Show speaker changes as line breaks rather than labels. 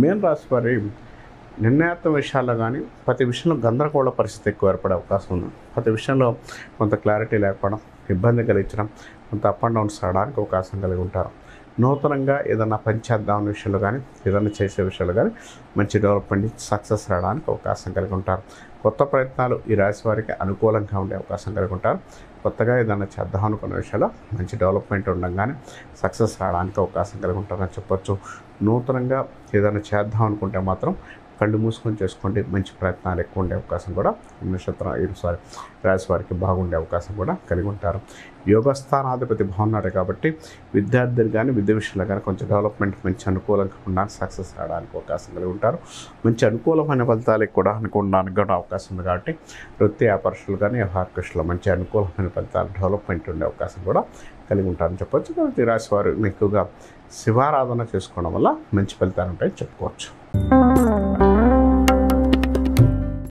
మేన్ రాశి వారి నిర్ణయాత్మక విషయాల్లో కానీ ప్రతి విషయంలో గందరగోళ పరిస్థితి ఎక్కువ ఏర్పడే అవకాశం ఉంది ప్రతి విషయంలో కొంత క్లారిటీ లేకపోవడం ఇబ్బంది కలిగించడం కొంత అప్ అండ్ డౌన్స్ రావడానికి అవకాశం కలిగి ఉంటారు నూతనంగా ఏదైనా పని చేద్దాం అనే విషయంలో కానీ ఏదైనా చేసే విషయాలు కానీ మంచి డెవలప్మెంట్ సక్సెస్ రావడానికి అవకాశం కలిగి ఉంటారు కొత్త ప్రయత్నాలు ఈ రాశి వారికి అనుకూలంగా ఉండే అవకాశం కలిగి ఉంటారు కొత్తగా ఏదైనా చేద్దాం అనుకున్న విషయంలో మంచి డెవలప్మెంట్ ఉండగానే సక్సెస్ రావడానికి అవకాశం కలిగి ఉంటారని చెప్పొచ్చు నూతనంగా ఏదైనా చేద్దాం అనుకుంటే మాత్రం కళ్ళు మూసుకొని చేసుకోండి మంచి ప్రయత్నాలు ఎక్కువ ఉండే అవకాశం కూడా ఈ నక్షత్రం ఈ సారీ రాశి వారికి బాగుండే అవకాశం కూడా కలిగి ఉంటారు యోగస్థానాధిపతి బాగున్నాడు కాబట్టి విద్యార్థులు కానీ విద్య విషయంలో కానీ కొంచెం డెవలప్మెంట్ మంచి అనుకూలంగా ఉండడానికి సక్సెస్ రావడానికి అవకాశం కలిగి ఉంటారు మంచి అనుకూలమైన ఫలితాలకు కూడా అనుకోవడానికి కూడా అవకాశం ఉంది కాబట్టి వృత్తి వ్యాపారస్తులు కానీ వ్యవహార కృషిలో మంచి అనుకూలమైన ఫలితాలు డెవలప్మెంట్ ఉండే అవకాశం కూడా కలిగి ఉంటారని చెప్పొచ్చు కాబట్టి ఈ రాశి వారు ఎక్కువగా శివారాధన చేసుకోవడం వల్ల మంచి ఫలితాలు ఉంటాయని చెప్పుకోవచ్చు